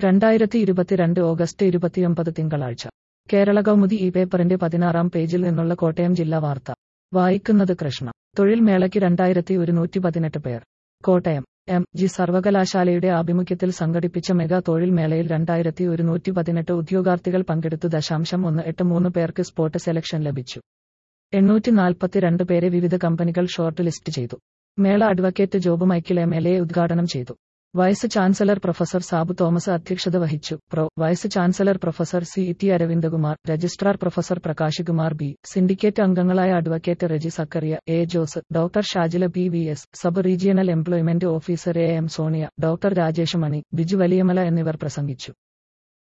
രണ്ടായിരത്തി ഇരുപത്തിരണ്ട് ഓഗസ്റ്റ് ഇരുപത്തിയൊമ്പത് തിങ്കളാഴ്ച കേരള കൗമുദി ഈ പേപ്പറിന്റെ പതിനാറാം പേജിൽ നിന്നുള്ള കോട്ടയം ജില്ലാ വാർത്ത വായിക്കുന്നത് കൃഷ്ണ തൊഴിൽ മേളയ്ക്ക് രണ്ടായിരത്തി ഒരുന്നൂറ്റി പതിനെട്ട് പേർ കോട്ടയം എം ജി സർവകലാശാലയുടെ ആഭിമുഖ്യത്തിൽ സംഘടിപ്പിച്ച മെഗാ തൊഴിൽ മേളയിൽ രണ്ടായിരത്തി ഒരുന്നൂറ്റി പതിനെട്ട് ഉദ്യോഗാർത്ഥികൾ പങ്കെടുത്തു ദശാംശം ഒന്ന് എട്ട് മൂന്ന് പേർക്ക് സ്പോട്ട് സെലക്ഷൻ ലഭിച്ചു എണ്ണൂറ്റി നാൽപ്പത്തിരണ്ട് പേരെ വിവിധ കമ്പനികൾ ഷോർട്ട് ലിസ്റ്റ് ചെയ്തു mela advocate Job Michael M L A ഉദ്ഘാടനം ചെയ്തു vice chancellor professor Sabu Thomas അധ്യക്ഷത വഹിച്ചു pro vice chancellor professor C T Aravindakumar registrar professor Prakash Kumar B syndicate അംഗങ്ങളായ advocate Reji Zacharia A Jose doctor Shajila P V S sub regional employment officer A M Sonia doctor Rajesh Mani Biju Valiyamala എന്നിവർ പ്രസംഗിച്ചു